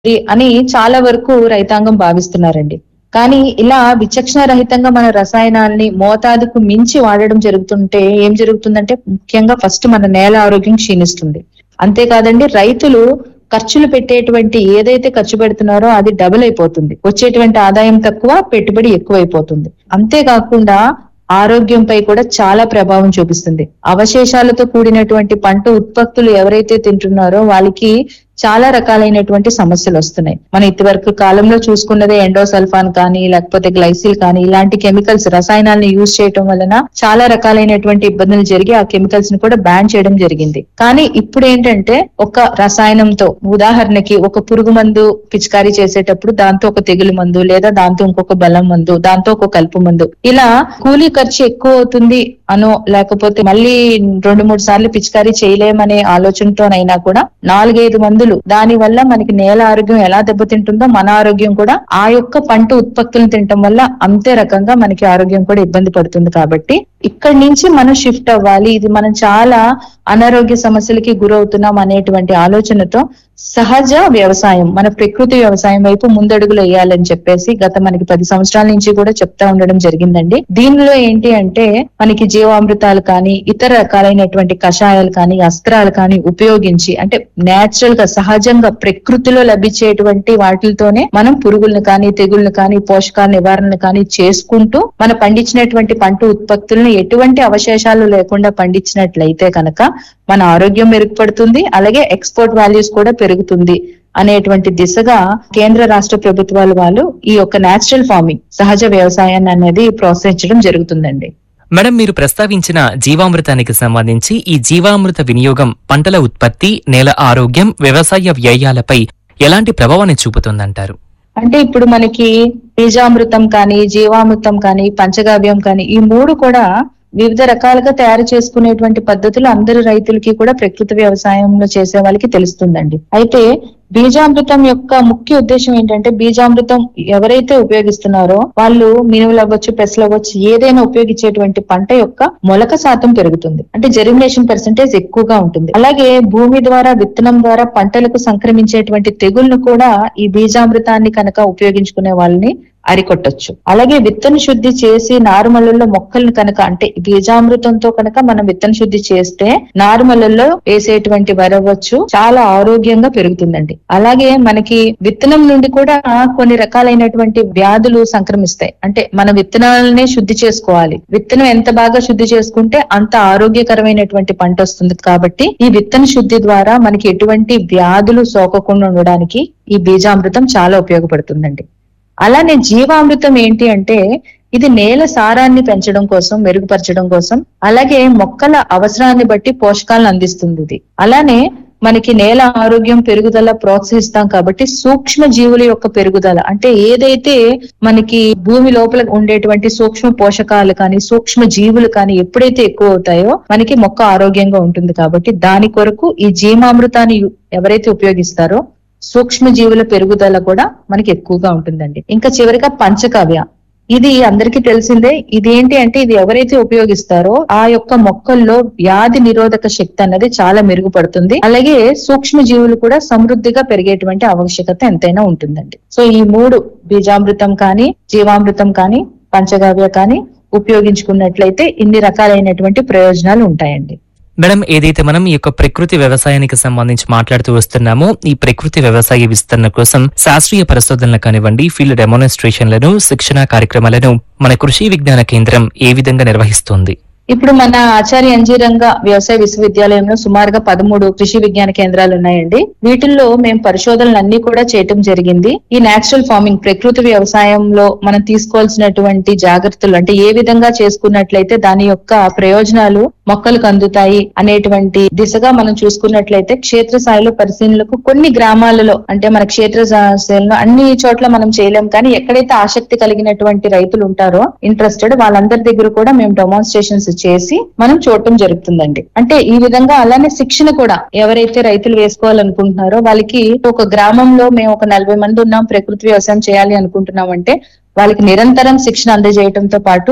అని చాలా వరకు రైతాంగం భావిస్తున్నారండి కానీ ఇలా విచక్షణ రహితంగా మన రసాయనాల్ని మోతాదుకు మించి వాడడం జరుగుతుంటే ఏం జరుగుతుందంటే ముఖ్యంగా ఫస్ట్ మన నేల ఆరోగ్యం క్షీణిస్తుంది అంతేకాదండి రైతులు ఖర్చులు పెట్టేటువంటి ఏదైతే ఖర్చు పెడుతున్నారో అది డబుల్ అయిపోతుంది వచ్చేటువంటి ఆదాయం తక్కువ పెట్టుబడి ఎక్కువైపోతుంది అంతేకాకుండా ఆరోగ్యంపై కూడా చాలా ప్రభావం చూపిస్తుంది అవశేషాలతో కూడినటువంటి పంట ఉత్పత్తులు ఎవరైతే తింటున్నారో వాళ్ళకి చాలా రకాలైనటువంటి సమస్యలు వస్తున్నాయి మన ఇదివరకు కాలంలో చూసుకున్నదే ఎండోసల్ఫాన్ కానీ లేకపోతే గ్లైసిల్ కానీ ఇలాంటి కెమికల్స్ రసాయనాలను యూజ్ చేయటం వలన చాలా రకాలైనటువంటి ఇబ్బందులు జరిగి ఆ కెమికల్స్ ని కూడా బ్యాన్ చేయడం జరిగింది కానీ ఇప్పుడు ఏంటంటే ఒక రసాయనంతో ఉదాహరణకి ఒక పురుగు మందు పిచికారీ చేసేటప్పుడు దాంతో ఒక తెగులు మందు లేదా దాంతో ఇంకొక బలం మందు దాంతో ఒక కలుపు మందు ఇలా కూలీ ఖర్చు ఎక్కువ అవుతుంది అనో లేకపోతే మళ్ళీ రెండు మూడు సార్లు పిచికారీ చేయలేమనే ఆలోచనతోనైనా కూడా నాలుగైదు మందులు దాని వల్ల మనకి నేల ఆరోగ్యం ఎలా దెబ్బతింటుందో మన ఆరోగ్యం కూడా ఆ యొక్క పంట ఉత్పత్తులను తినటం వల్ల అంతే రకంగా మనకి ఆరోగ్యం కూడా ఇబ్బంది పడుతుంది కాబట్టి ఇక్కడి నుంచి మనం షిఫ్ట్ అవ్వాలి ఇది మనం చాలా అనారోగ్య సమస్యలకి గురవుతున్నాం అనేటువంటి ఆలోచనతో సహజ వ్యవసాయం మన ప్రకృతి వ్యవసాయం వైపు ముందడుగులు వేయాలని చెప్పేసి గత మనకి పది సంవత్సరాల నుంచి కూడా చెప్తా ఉండడం జరిగిందండి దీనిలో ఏంటి అంటే మనకి జీవామృతాలు కానీ ఇతర రకాలైనటువంటి కషాయాలు కానీ అస్త్రాలు కానీ ఉపయోగించి అంటే నేచురల్ గా సహజంగా ప్రకృతిలో లభించేటువంటి వాటితోనే మనం పురుగులను కానీ తెగుళ్ళను కానీ పోషకాల నివారణ కానీ చేసుకుంటూ మన పండించినటువంటి పంట ఉత్పత్తులను ఎటువంటి అవశేషాలు లేకుండా పండించినట్లయితే కనుక మన ఆరోగ్యం మెరుగుపడుతుంది అలాగే ఎక్స్పోర్ట్ వాల్యూస్ కూడా పెరుగుతుంది అనేటువంటి దిశగా కేంద్ర రాష్ట్ర ప్రభుత్వాలు వాళ్ళు ఈ యొక్క నేచురల్ ఫార్మింగ్ సహజ వ్యవసాయాన్ని అనేది ప్రోత్సహించడం జరుగుతుందండి మేడం మీరు ప్రస్తావించిన జీవామృతానికి సంబంధించి ఈ జీవామృత వినియోగం పంటల ఉత్పత్తి నేల ఆరోగ్యం వ్యవసాయ వ్యయాలపై ఎలాంటి ప్రభావాన్ని చూపుతుందంటారు అంటే ఇప్పుడు మనకి బీజామృతం కానీ జీవామృతం కానీ పంచగవ్యం కానీ ఈ మూడు కూడా వివిధ రకాలుగా తయారు చేసుకునేటువంటి పద్ధతులు అందరు రైతులకి కూడా ప్రకృతి వ్యవసాయంలో చేసే వాళ్ళకి తెలుస్తుందండి అయితే బీజామృతం యొక్క ముఖ్య ఉద్దేశం ఏంటంటే బీజామృతం ఎవరైతే ఉపయోగిస్తున్నారో వాళ్ళు మినువులు అవ్వచ్చు పెసలు అవ్వచ్చు ఏదైనా ఉపయోగించేటువంటి పంట యొక్క మొలక శాతం పెరుగుతుంది అంటే జెర్మినేషన్ పర్సెంటేజ్ ఎక్కువగా ఉంటుంది అలాగే భూమి ద్వారా విత్తనం ద్వారా పంటలకు సంక్రమించేటువంటి తెగుళ్లు కూడా ఈ బీజామృతాన్ని కనుక ఉపయోగించుకునే వాళ్ళని అరికొట్టొచ్చు అలాగే విత్తన శుద్ధి చేసి నారుమల్లుల్లో మొక్కల్ని కనుక అంటే బీజామృతంతో కనుక మనం విత్తన శుద్ధి చేస్తే నారుమల్లుల్లో వేసేటువంటి వరవచ్చు చాలా ఆరోగ్యంగా పెరుగుతుందండి అలాగే మనకి విత్తనం నుండి కూడా కొన్ని రకాలైనటువంటి వ్యాధులు సంక్రమిస్తాయి అంటే మన విత్తనాలనే శుద్ధి చేసుకోవాలి విత్తనం ఎంత బాగా శుద్ధి చేసుకుంటే అంత ఆరోగ్యకరమైనటువంటి పంట వస్తుంది కాబట్టి ఈ విత్తన శుద్ధి ద్వారా మనకి ఎటువంటి వ్యాధులు సోకకుండా ఉండడానికి ఈ బీజామృతం చాలా ఉపయోగపడుతుందండి అలానే జీవామృతం ఏంటి అంటే ఇది నేల సారాన్ని పెంచడం కోసం మెరుగుపరచడం కోసం అలాగే మొక్కల అవసరాన్ని బట్టి పోషకాలను అందిస్తుంది ఇది అలానే మనకి నేల ఆరోగ్యం పెరుగుదల ప్రోత్సహిస్తాం కాబట్టి సూక్ష్మ జీవుల యొక్క పెరుగుదల అంటే ఏదైతే మనకి భూమి లోపల ఉండేటువంటి సూక్ష్మ పోషకాలు కానీ సూక్ష్మ జీవులు కానీ ఎప్పుడైతే ఎక్కువ అవుతాయో మనకి మొక్క ఆరోగ్యంగా ఉంటుంది కాబట్టి దాని కొరకు ఈ జీవామృతాన్ని యు- ఎవరైతే ఉపయోగిస్తారో సూక్ష్మ జీవుల పెరుగుదల కూడా మనకి ఎక్కువగా ఉంటుందండి ఇంకా చివరిగా పంచకావ్య ఇది అందరికీ తెలిసిందే ఇది ఏంటి అంటే ఇది ఎవరైతే ఉపయోగిస్తారో ఆ యొక్క మొక్కల్లో వ్యాధి నిరోధక శక్తి అన్నది చాలా మెరుగుపడుతుంది అలాగే సూక్ష్మ జీవులు కూడా సమృద్ధిగా పెరిగేటువంటి ఆవశ్యకత ఎంతైనా ఉంటుందండి సో ఈ మూడు బీజామృతం కానీ జీవామృతం కానీ పంచగవ్య కానీ ఉపయోగించుకున్నట్లయితే ఇన్ని రకాలైనటువంటి ప్రయోజనాలు ఉంటాయండి మేడం ఏదైతే మనం ఈ యొక్క ప్రకృతి వ్యవసాయానికి సంబంధించి మాట్లాడుతూ వస్తున్నామో ఈ ప్రకృతి వ్యవసాయ విస్తరణ కోసం శాస్త్రీయ పరిశోధనలు కానివ్వండి ఫీల్డ్ డెమోన్స్ట్రేషన్లను శిక్షణ కార్యక్రమాలను మన కృషి విజ్ఞాన కేంద్రం ఏ విధంగా నిర్వహిస్తుంది ఇప్పుడు మన ఆచార్య అంజీరంగ వ్యవసాయ విశ్వవిద్యాలయంలో సుమారుగా పదమూడు కృషి విజ్ఞాన కేంద్రాలు ఉన్నాయండి వీటిల్లో మేము పరిశోధనలు అన్ని కూడా చేయటం జరిగింది ఈ నేచురల్ ఫార్మింగ్ ప్రకృతి వ్యవసాయంలో మనం తీసుకోవాల్సినటువంటి జాగ్రత్తలు అంటే ఏ విధంగా చేసుకున్నట్లయితే దాని యొక్క ప్రయోజనాలు మొక్కలకు అందుతాయి అనేటువంటి దిశగా మనం చూసుకున్నట్లయితే క్షేత్రస్థాయిలో పరిశీలనలకు కొన్ని గ్రామాలలో అంటే మన క్షేత్ర స్థాయిలో అన్ని చోట్ల మనం చేయలేం కానీ ఎక్కడైతే ఆసక్తి కలిగినటువంటి రైతులు ఉంటారో ఇంట్రెస్టెడ్ వాళ్ళందరి దగ్గర కూడా మేము డెమాన్స్ట్రేషన్స్ చేసి మనం చూడటం జరుగుతుందండి అంటే ఈ విధంగా అలానే శిక్షణ కూడా ఎవరైతే రైతులు వేసుకోవాలనుకుంటున్నారో వాళ్ళకి ఒక గ్రామంలో మేము ఒక నలభై మంది ఉన్నాం ప్రకృతి వ్యవసాయం చేయాలి అనుకుంటున్నాం అంటే వాళ్ళకి నిరంతరం శిక్షణ అందజేయటంతో పాటు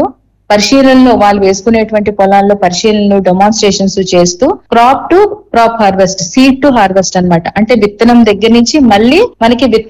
పరిశీలనలో వాళ్ళు వేసుకునేటువంటి పొలాల్లో పరిశీలనలు డెమాన్స్ట్రేషన్స్ చేస్తూ crop to crop harvest seed to harvest అన్నమాట అంటే విత్తనం దగ్గర నుంచి మళ్ళీ మనకి విత్తనం